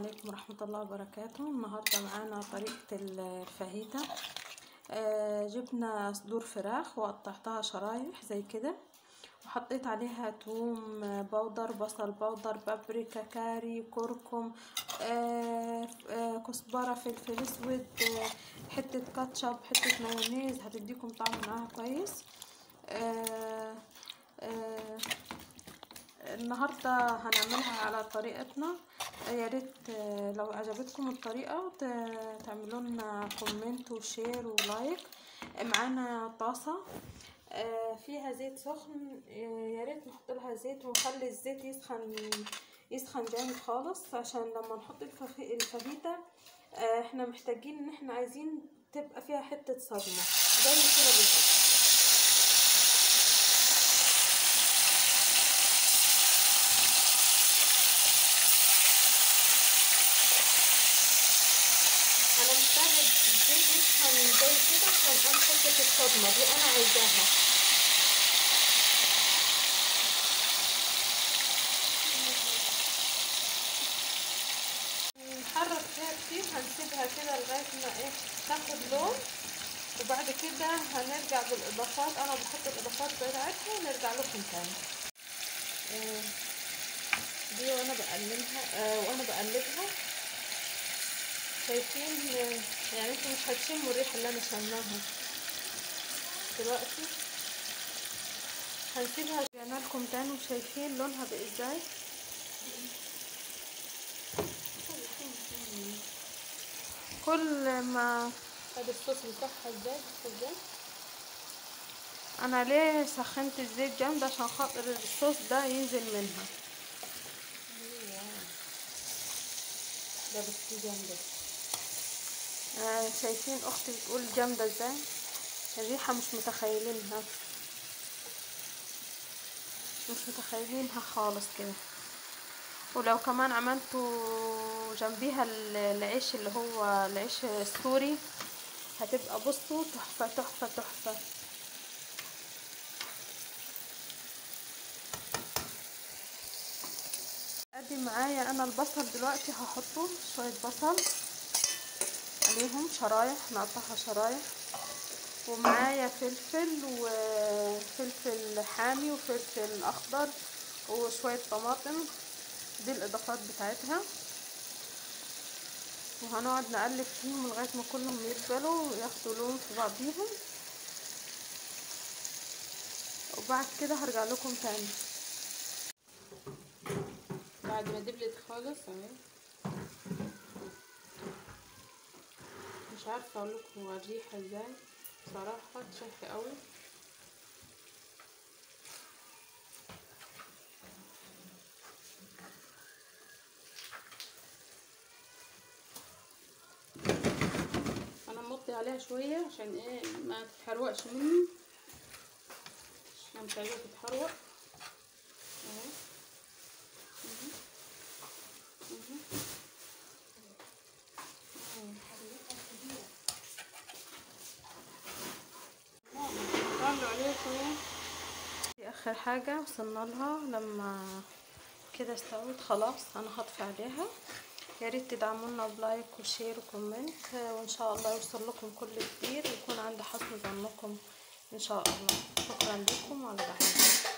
عليكم ورحمة الله وبركاته النهاردة معانا طريقة الفاهيتا آه جبنا صدور فراخ وقطعتها شرايح زي كده وحطيت عليها توم بودر بصل بودر بابريكا كاري كركم آه آه كزبرة فلفل اسود آه حتة كاتشب حتة مايونيز هتديكم طعم معاها كويس آه آه النهارده هنعملها على طريقتنا يا ريت لو عجبتكم الطريقه تعملوا لنا كومنت وشير ولايك معانا طاسه فيها زيت سخن يا ريت نحط لها زيت ونخلي الزيت يسخن يسخن جامد خالص عشان لما نحط الفاهيتا احنا محتاجين ان احنا عايزين تبقى فيها حته صدمه زي كده بالظبط انا محتاجه الزيت يسخن زي كده عشان انا حته الصدمه دي انا عايزاها نحرك فيها كتير هنسيبها كده لغايه ما ايه تاخد لون وبعد كده هنرجع بالاضافات انا بحط الاضافات بتاعتها ونرجع لكم تاني آه دي وانا بقلبها آه وانا بقلبها شايفين يعني انتوا مش هتشموا الريحه اللي انا شماها دلوقتي هنسيبها رجعنا لكم تاني وشايفين لونها بقى ازاي كل ما هذا الصوص بتاعها ازاي ازاي انا ليه سخنت الزيت جامد عشان خاطر الصوص ده ينزل منها ده بس جامده آه شايفين اختي بتقول جامده ازاي الريحه مش متخيلينها مش متخيلينها خالص كده ولو كمان عملتوا جنبيها العيش اللي هو العيش السوري هتبقى بصوا تحفه تحفه تحفه ادي معايا انا البصل دلوقتي هحطه شويه بصل عليهم شرايح نقطعها شرايح ومعايا فلفل وفلفل حامي وفلفل اخضر وشويه طماطم دي الاضافات بتاعتها وهنقعد نقلب فيهم لغايه ما كلهم يدبلوا وياخدوا لون في بعضيهم وبعد كده هرجع لكم تاني بعد ما دبلت خالص اهي مش عارفه اقول لكم الريحه ازاي صراحه تشهي قوي انا موطي عليها شويه عشان ايه ما تتحرقش مني عشان مش عايزاها تتحرق اهي دي اخر حاجه وصلنا لها لما كده استوت خلاص انا هطفي عليها يا ريت تدعمونا بلايك وشير وكومنت وان شاء الله يوصل لكم كل جديد ويكون عند حسن ظنكم ان شاء الله شكرا لكم وعلى رحمه